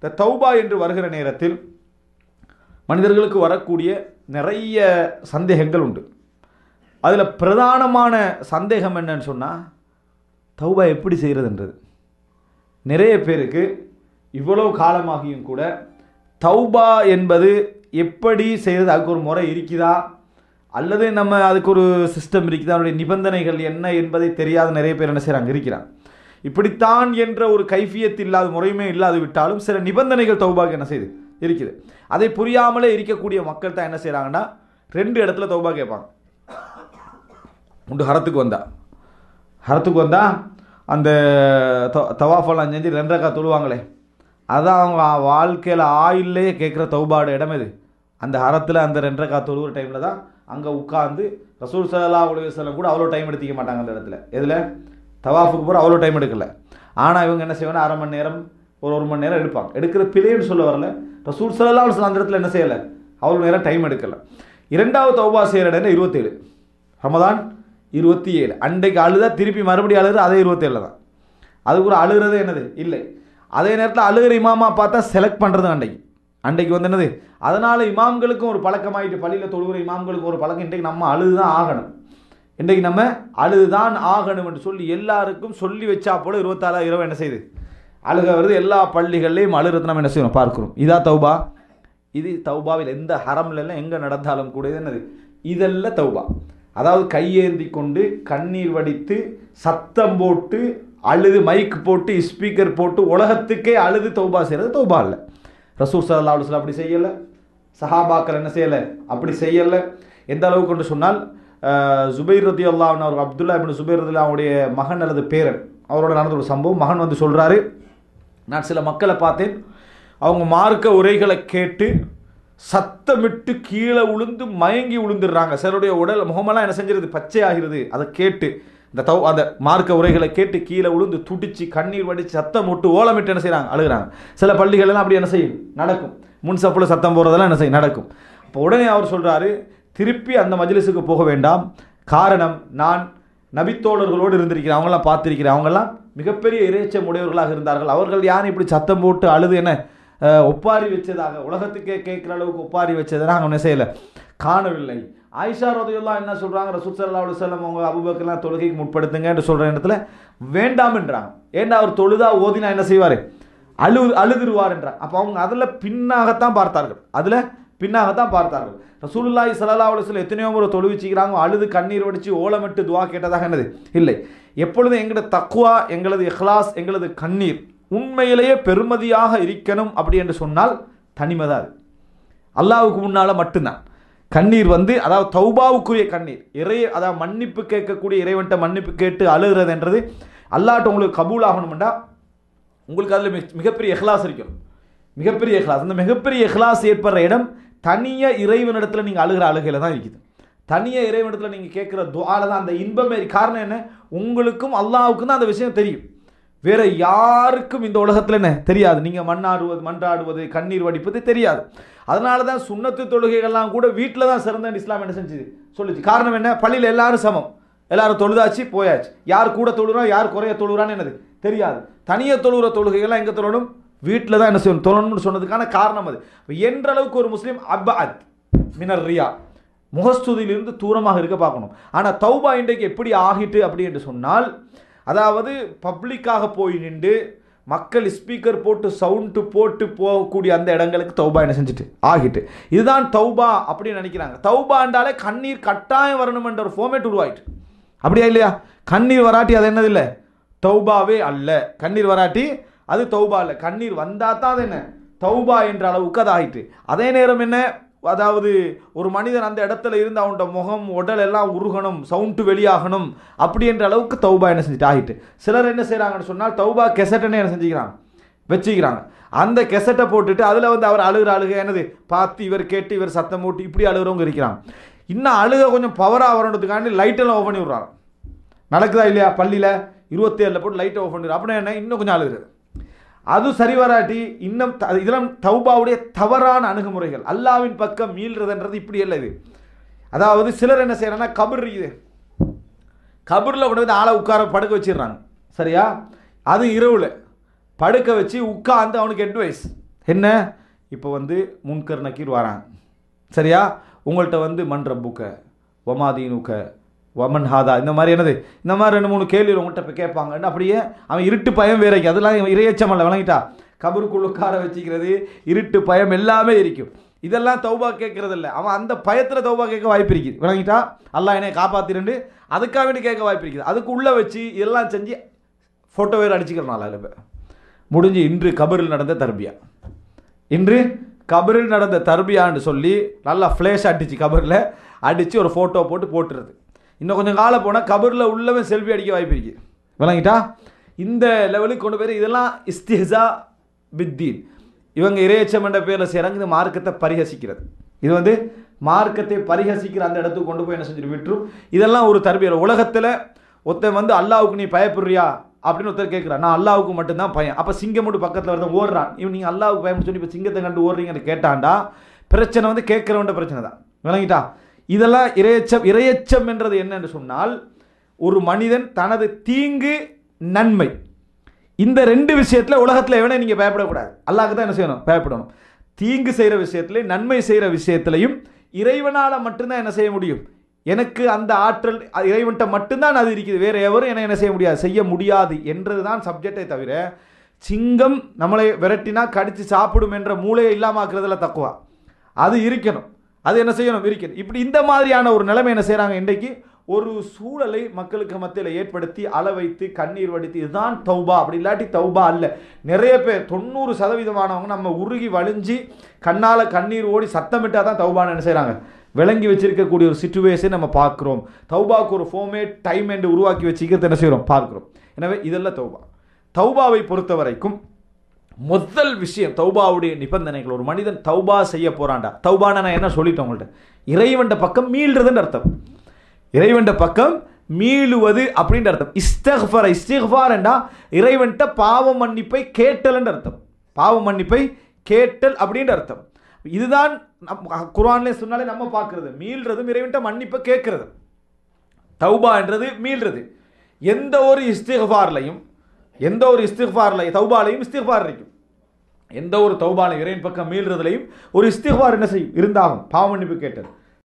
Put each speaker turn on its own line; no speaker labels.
இந்த தௌபா என்று வருகிற நேரத்தில் மனிதர்களுக்கு வரக்கூடிய நிறைய சந்தேகங்கள் உண்டு அதில் பிரதானமான சந்தேகம் என்னன்னு சொன்னால் தௌபா எப்படி செய்கிறதுன்றது நிறைய பேருக்கு இவ்வளவு காலமாகியும் கூட தௌபா என்பது எப்படி செய்கிறது அதுக்கு ஒரு முறை இருக்குதா அல்லது நம்ம அதுக்கு ஒரு சிஸ்டம் இருக்குதா அதனுடைய நிபந்தனைகள் என்ன என்பதை தெரியாத நிறைய பேர் என்ன செய்கிறாங்க இருக்கிறாங்க இப்படித்தான் என்ற ஒரு கைஃபியத் இல்லாத முறையுமே இல்லாது விட்டாலும் சில நிபந்தனைகள் தௌபாக்கு என்ன செய்யுது இருக்குது அதை புரியாமலே இருக்கக்கூடிய மக்கள் தான் என்ன செய்கிறாங்கன்னா ரெண்டு இடத்துல தௌபா கேட்பாங்க உண்டு ஹரத்துக்கு வந்தா ஹரத்துக்கு வந்தா அந்த த- தவாஃபெல்லாம் செஞ்சு ரெண்டு ரக்கா தொழுவாங்களே அதான் அவங்க வாழ்க்கையில் ஆயிலே கேட்குற தௌபாட இடம் எது அந்த ஹரத்தில் அந்த ரெண்டு ரக்கா தொழுகிற டைமில் தான் அங்கே உட்காந்து ரசூல் சல்லா உலகம் கூட அவ்வளோ டைம் எடுத்துக்க மாட்டாங்க அந்த இடத்துல எதில் தவாஃபுக்கு போகிற அவ்வளோ டைம் எடுக்கல ஆனால் இவங்க என்ன செய்வாங்க அரை மணி நேரம் ஒரு ஒரு மணி நேரம் எடுப்பாங்க எடுக்கிற பிழைன்னு சொல்ல வரல ரசூல் சல்லா அலுவலம் அந்த இடத்துல என்ன செய்யலை அவ்வளோ நேரம் டைம் எடுக்கல இரண்டாவது தௌபா செய்கிற இடம் இருபத்தேழு ரமதான் இருபத்தி ஏழு அன்றைக்கு அழுதா திருப்பி மறுபடியும் அழுகுற அதே இருபத்தேழில் தான் அதுக்கு ஒரு அழுகிறது என்னது இல்லை அதே நேரத்தில் அழுகிற இமாமா பார்த்தா செலக்ட் பண்ணுறது அன்றைக்கு அன்றைக்கு வந்து என்னது அதனால் இமாம்களுக்கும் ஒரு பழக்கமாயிட்டு பள்ளியில் தொழுகிற இமாம்களுக்கும் ஒரு பழக்கம் இன்றைக்கு நம்ம அழுது தான் ஆகணும் இன்றைக்கு நம்ம அழுதுதான் ஆகணும் என்று சொல்லி எல்லாருக்கும் சொல்லி வச்சா போல இருபத்தாறு இரவு என்ன செய்யுது அழுக வருது எல்லா பள்ளிகள்லையும் அழுகிறது நம்ம என்ன செய்யணும் பார்க்கிறோம் இதா தௌபா இது தௌபாவில் எந்த ஹரம்ல எல்லாம் எங்கே நடந்தாலும் கூட இது என்னது இதெல்லாம் தௌபா அதாவது கையேந்தி கொண்டு கண்ணீர் வடித்து சத்தம் போட்டு அழுது மைக் போட்டு ஸ்பீக்கர் போட்டு உலகத்துக்கே அழுது தௌபா செய்கிறது தௌபா இல்லை ரசூல் சல்லா அலுவலம் அப்படி செய்யலை சஹாபாக்கள் என்ன செய்யலை அப்படி செய்யலை எந்த அளவுக்கு கொண்டு சொன்னால் அஹ், ஜுபைர் ரதி அல்லாஹ் அவர் அப்துல்லா இப்னு ஜுபைர் ரதி அவருடைய மகன் அல்லது பேரன் அவரோட நடந்த ஒரு சம்பவம் மகன் வந்து சொல்கிறாரு நான் சில மக்களை பார்த்தேன் அவங்க மார்க்க உரைகளை கேட்டு சத்தமிட்டு கீழே உளுந்து மயங்கி விழுந்துடுறாங்க சிலருடைய உடல் முகமெல்லாம் என்ன செஞ்சிருது பச்சையாகிறது அதை கேட்டு இந்த தவ அந்த மார்க்க உரைகளை கேட்டு கீழே உளுந்து துடிச்சு கண்ணீர் வடிச்சு சத்தம் விட்டு ஓலமிட்டு என்ன செய்கிறாங்க அழுகுறாங்க சில பள்ளிகள் எல்லாம் அப்படி என்ன செய்யும் நடக்கும் முன் சப்பில் சத்தம் போடுறதெல்லாம் என்ன செய்யும் நடக்கும் அப்போ உடனே அவர் சொல்கிறாரு திருப்பி அந்த மஜ்லிஸுக்கு போக வேண்டாம் காரணம் நான் நபித்தோழர்களோடு இருந்திருக்கிறேன் அவங்களாம் பார்த்திருக்கிறேன் அவங்கெல்லாம் மிகப்பெரிய இறைச்சம் உடையவர்களாக இருந்தார்கள் அவர்கள் யாரும் இப்படி சத்தம் போட்டு அழுது என்ன அஹ், ஒப்பாரி வச்சதாக உலகத்துக்கே கேட்குற அளவுக்கு ஒப்பாரி வச்சதை நாங்கள் என்ன செய்யலை காணவில்லை ஆயிஷா ரதையெல்லாம் என்ன சொல்கிறாங்க ரசூல் சல்லா அலுவலம் அவங்க அபுபக்கெல்லாம் தொழுகைக்கு முற்படுத்துங்கன்னு சொல்கிற இடத்துல வேண்டாம்ன்றாங்க ஏன்டா அவர் தொழுதா ஓதினா என்ன செய்வார் அழு அழுதுருவார்ன்றார் அப்போ அவங்க அதில் பின்னாகத்தான் பார்த்தார்கள் அதில் பின்னாகத்தான் பார்த்தார்கள் ரசூலுல்லாஹி ஸல்லல்லாஹு அலைஹி வஸல்லம் எத்தனையோ முறை தொழுவிச்சிக்கிறாங்க அழுது கண்ணீர் வடித்து ஓலமிட்டு துவா கேட்டதாக என்னது இல்லை எப்பொழுதும் எங்களது தக்குவா எங்களது இஹ்லாஸ் எங்களது கண்ணீர் உண்மையிலேயே பெருமதியாக இருக்கணும் அப்படி என்று சொன்னால் தனிமை தான் அது அல்லாவுக்கு முன்னால் மட்டும்தான் கண்ணீர் வந்து அதாவது தௌபாவுக்குரிய கண்ணீர் இறை அதாவது மன்னிப்பு கேட்கக்கூடிய இறைவன்ட்ட மன்னிப்பு கேட்டு அழுகிறதுன்றது அல்லாட்ட உங்களுக்கு கபூல் ஆகணும்டா உங்களுக்கு அதில் மிக மிகப்பெரிய இஹ்லாஸ் இருக்கணும் மிகப்பெரிய இஹ்லாஸ் அந்த மிகப்பெரிய இஹ்லாஸ் ஏற்படுற இடம் தனிய இறைவனிடத்தில் நீங்கள் அழுகிற அழுகையில் தான் இருக்குது தனிய இறைவனிடத்தில் நீங்கள் கேட்குற துவால தான் அந்த இன்பமே காரணம் என்ன உங்களுக்கும் அல்லாவுக்கும் தான் அந்த விஷயம் தெரியும் வேற யாருக்கும் இந்த உலகத்தில் என்ன தெரியாது நீங்கள் மண்ணாடுவது மன்றாடுவது கண்ணீர் வடிப்பது தெரியாது அதனால தான் சுண்ணத்து தொழுகைகள்லாம் கூட வீட்டில் தான் சிறந்த இஸ்லாம் என்ன செஞ்சுது சொல்லுச்சு காரணம் என்ன பள்ளியில் எல்லாரும் சமம் எல்லாரும் தொழுதாச்சு போயாச்சு யார் கூட தொழுறா யார் குறைய தொழுறான்னு என்னது தெரியாது தனியாக தொழுகிற தொழுகைகள்லாம் எங்கே தொழணும் வீட்டில் தான் என்ன செய்யணும் தொழணும்னு சொன்னதுக்கான காரணம் அது இப்ப என்ற அளவுக்கு ஒரு முஸ்லீம் அபத் மினர் ரியா முகஸ்துதியிலிருந்து தூரமாக இருக்க பார்க்கணும் ஆனால் தௌபா இன்றைக்கு எப்படி ஆகிட்டு அப்படி என்று சொன்னால் அதாவது பப்ளிக்காக போய் நின்று மக்கள் ஸ்பீக்கர் போட்டு சவுண்டு போட்டு போகக்கூடிய அந்த இடங்களுக்கு தௌபா என்ன செஞ்சுட்டு ஆகிட்டு இதுதான் தௌபா அப்படின்னு நினைக்கிறாங்க தௌபாண்டாலே கண்ணீர் கட்டாயம் வரணும் என்ற ஒரு ஃபார்மேட் உருவாயிட்டு அப்படியா இல்லையா கண்ணீர் வராட்டி அது என்னது இல்லை தௌபாவே அல்ல கண்ணீர் வராட்டி அது தௌபா இல்லை கண்ணீர் வந்தால் தான் அது என்ன தௌபா என்ற அளவுக்கு அது ஆயிட்டு அதே நேரம் என்ன அதாவது ஒரு மனிதன் அந்த இடத்துல இருந்து அவனோட முகம் உடல் எல்லாம் உருகணும் சவுண்டு வெளியாகணும் அப்படி என்ற அளவுக்கு தௌபா என்ன செஞ்சுட்டு ஆகிட்டு சிலர் என்ன செய்கிறாங்கன்னு சொன்னால் தௌபா கெசட்டுன்னு என்ன செஞ்சுக்கிறாங்க வச்சுக்கிறாங்க அந்த கெசட்டை போட்டுட்டு அதில் வந்து அவர் அழுகிற அழுக என்னது பார்த்து இவர் கேட்டு இவர் சத்தம் போட்டு இப்படி அழுகிறவங்க இருக்கிறாங்க இன்னும் அழுக கொஞ்சம் பவராக வரணுன்றதுக்காண்டி லைட்டெல்லாம் ஆஃப் பண்ணி விட்றாங்க நடக்குதா இல்லையா பள்ளியில் இருபத்தேழில் போட்டு லைட்டை ஆஃப் பண்ணிடுறோம் அப்படின்னா என்ன இன்னும் கொஞ்சம் அழுகுறது அது சரி வராட்டி இன்னும் த- இதெல்லாம் தௌபாவுடைய தவறான அணுகுமுறைகள் அல்லாவின் பக்கம் மீள்றதுன்றது இப்படி இல்லை இது அதாவது சிலர் என்ன செய்யறாங்கன்னா கபர் இருக்குது கபரில் கொண்டு வந்து ஆளை உட்கார படுக்க வச்சிடுறாங்க சரியா அது இரவில் படுக்க வச்சு உட்காந்து அவனுக்கு அட்வைஸ் என்ன இப்போ வந்து முன்கர் நக்கீர் வரான் சரியா உங்கள்கிட்ட வந்து மண் ரப்புக்க ஒமாதீனுக்க வமன் ஹாதா இந்த மாதிரி என்னது இந்த மாதிரி ரெண்டு மூணு கேள்வி உங்கள்கிட்ட போய் கேட்பாங்கன்னு அப்படியே அவன் இருட்டு பயம் வேறைக்கு அதெல்லாம் இவன் இரையச்சம் அல்ல விளங்கிட்டா கபருக்குள்ள உட்கார வச்சுக்கிறது இருட்டு பயம் எல்லாமே இருக்கும் இதெல்லாம் தௌபா கேட்கறது இல்லை அவன் அந்த பயத்தில் தௌபா கேட்க வாய்ப்பு இருக்குது விளங்கிட்டா அல்லாஹ் என்னை காப்பாத்திரண்டு அதுக்காக வேண்டி கேட்க வாய்ப்பு இருக்குது அதுக்கு உள்ளே வச்சு எல்லாம் செஞ்சு ஃபோட்டோ வேறு அடிச்சுக்கிறனால அதில் போய் முடிஞ்சு இன்று கபரில் நடந்த தர்பியா இன்று கபரில் நடந்த தர்பியான்னு சொல்லி நல்லா ஃப்ளேஷ் அடிச்சு கபரில் அடித்து ஒரு ஃபோட்டோ போட்டு போட்டுருது இன்னும் கொஞ்சம் காலம் போனால் கபரில் உள்ளவன் செல்ஃபி அடிக்க வாய்ப்பு இருக்கு விளங்கிட்டா இந்த லெவலுக்கு கொண்டு போய் இதெல்லாம் இஸ்திஹா பித்தீன் இவங்க இறையச்சம் என்ற பேரில் செய்கிறாங்க இந்த மார்க்கத்தை பரிஹசிக்கிறது இது வந்து மார்க்கத்தை பரிஹசிக்கிற அந்த இடத்துக்கு கொண்டு போய் என்ன செஞ்சுட்டு விட்டுரும் இதெல்லாம் ஒரு தர்பியல் உலகத்தில் ஒருத்தன் வந்து அல்லாவுக்கு நீ பயப்படுறியா அப்படின்னு ஒருத்தர் கேட்குறான் நான் அல்லாவுக்கு மட்டும்தான் பயம் அப்போ சிங்கம் மட்டும் பக்கத்தில் வரதான் ஓடுறான் இவன் நீங்கள் அல்லாவுக்கு பயம்னு சொல்லி இப்போ சிங்கத்தை கண்டு ஓடுறீங்கன்னு கேட்டான்டா பிரச்சனை வந்து கேட்குறவன்ற பிரச்சனை தான் விளங்கிட்டா இதெல்லாம் இரையச்சம் இரையச்சம் என்றது என்னன்னு சொன்னால் ஒரு மனிதன் தனது தீங்கு நன்மை இந்த ரெண்டு விஷயத்தில் உலகத்தில் எவனே நீங்கள் பயப்படக்கூடாது அல்லாஹ்க்கு தான் என்ன செய்யணும் பயப்படணும் தீங்கு செய்கிற விஷயத்துலையும் நன்மை செய்கிற விஷயத்துலையும் இறைவனால் மட்டும்தான் என்ன செய்ய முடியும் எனக்கு அந்த ஆற்றல் அது இறைவன்ட்ட மட்டும்தான் அது இருக்குது வேறு எவரும் என்ன என்ன செய்ய முடியாது செய்ய முடியாது என்றது தான் சப்ஜெக்டை தவிர சிங்கம் நம்மளை விரட்டினா கடித்து சாப்பிடும் என்ற மூளையை இல்லாமாக்குறதுல தக்குவா அது இருக்கணும் அது என்ன செய்யணும் இருக்கணும் இப்படி இந்த மாதிரியான ஒரு நிலைமை என்ன செய்கிறாங்க இன்றைக்கு ஒரு சூழலை மக்களுக்கு மத்தியில் ஏற்படுத்தி அள வைத்து கண்ணீர் வடித்து இதுதான் தௌபா அப்படி இல்லாட்டி தௌபா அல்ல நிறைய பேர் தொண்ணூறு சதவீதமானவங்க நம்ம உருகி வழிஞ்சு கண்ணால் கண்ணீர் ஓடி சத்தமிட்டால் தான் தௌபான்னு என்ன செய்கிறாங்க விளங்கி வச்சிருக்கக்கூடிய ஒரு சுச்சுவேஷன் நம்ம பார்க்குறோம் தௌபாக்கு ஒரு ஃபோமேட் டைம் என்று உருவாக்கி வச்சுக்கிறது என்ன செய்கிறோம் பார்க்குறோம் எனவே இதெல்லாம் தௌபா தௌபாவை பொறுத்த வரைக்கும் முதல் விஷயம் தௌபாவுடைய நிபந்தனைகள் ஒரு மனிதன் தௌபா செய்ய போறான்டா தௌபான நான் என்ன சொல்லிட்டேன் உங்கள்கிட்ட இறைவன்ட பக்கம் மீள்றதுன்னு அர்த்தம் இறைவன்ட பக்கம் மீளுவது அப்படின்ற அர்த்தம் இஸ்தஃபர் இஸ்திஃபார் என்றா இறைவன்ட்ட பாவ மன்னிப்பை கேட்டல்ன்ற அர்த்தம் பாவ மன்னிப்பை கேட்டல் அப்படின்ற அர்த்தம் இதுதான் நம் குரான்ல சொன்னாலே நம்ம பார்க்கிறது மீள்றதும் இறைவன்ட்ட மன்னிப்பை கேட்கறது தௌபா என்றது மீள்றது எந்த ஒரு இஸ்திஃபார்லையும் எந்த ஒரு இஸ்திஃபார்லையும் தௌபாலையும் இஸ்திஃபார் இருக்கும் எந்த ஒரு தௌபாலையும் இறைவன் பக்கம் மீள்றதுலையும் ஒரு இஸ்திஃபார் என்ன செய்யும் இருந்தாகும் பாவ மன்னிப்பு கேட்டது